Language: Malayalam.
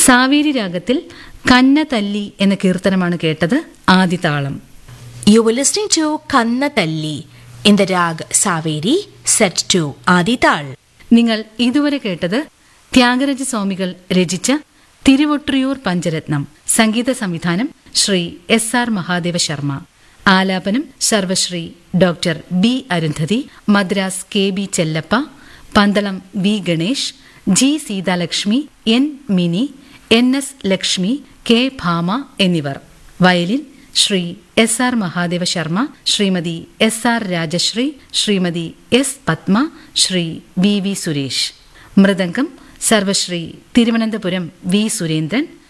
സാവേരി രാഗത്തിൽ കന്ന തല്ലി എന്ന കീർത്തനമാണ് കേട്ടത് ആദിതാളം You were listening to Kanna Talli in the rag Saveri set to Adital. നിങ്ങൾ ഇതുവരെ കേട്ടത് ത്യാഗരാജ സ്വാമികൾ രചിച്ച തിരുവൊട്രിയൂർ പഞ്ചരത്നം സംഗീത സംവിധാനം ശ്രീ എസ് ആർ മഹാദേവ ശർമ്മ ആലാപനം Sarvashri doctor B Arundhati Madras K B Chellappa Pandalam V Ganesh G Seethalakshmi N Mini N S Lakshmi K Bhama എന്നിവർ violin Sri S R Mahadeva Sharma Srimathi S R Rajashree Srimathi S Padma Sri V V Suresh mridangam Sarvashri Thiruvananthapuram V Surendran